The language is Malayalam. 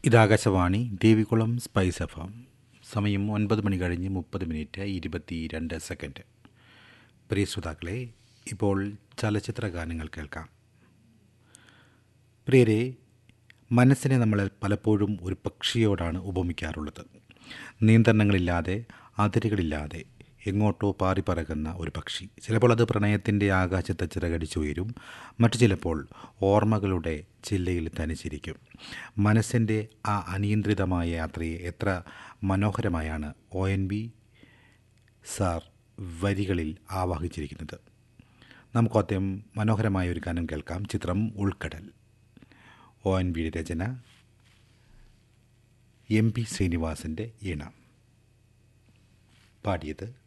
ഇത് Akashvani Devikulam spice F M സമയം ഒൻപത് മണി കഴിഞ്ഞ് മുപ്പത് മിനിറ്റ് ഇരുപത്തി രണ്ട് സെക്കൻഡ് പ്രിയ ശ്രോതാക്കളെ ഇപ്പോൾ ചലച്ചിത്ര ഗാനങ്ങൾ കേൾക്കാം പ്രിയരെ മനസ്സിനെ നമ്മൾ പലപ്പോഴും ഒരു പക്ഷിയോടാണ് ഉപമിക്കാറുള്ളത് നിയന്ത്രണങ്ങളില്ലാതെ അതിരുകളില്ലാതെ എങ്ങോട്ടോ പാറി പറക്കുന്ന ഒരു പക്ഷി ചിലപ്പോൾ അത് പ്രണയത്തിൻ്റെ ആകാശത്തെ ചിറകടിച്ചുയരും മറ്റു ചിലപ്പോൾ ഓർമ്മകളുടെ ചില്ലയിൽ തനിച്ചിരിക്കും മനസ്സിൻ്റെ ആ അനിയന്ത്രിതമായ യാത്രയെ എത്ര മനോഹരമായാണ് ഒ എൻ ബി സാർ വരികളിൽ ആവാഹിച്ചിരിക്കുന്നത് നമുക്ക് ആദ്യം മനോഹരമായ ഒരു ഗാനം കേൾക്കാം ചിത്രം ഉൾക്കടൽ ഒ എൻ ബിയുടെ രചന എം പി ശ്രീനിവാസിൻ്റെ ഈണം പാടിയത്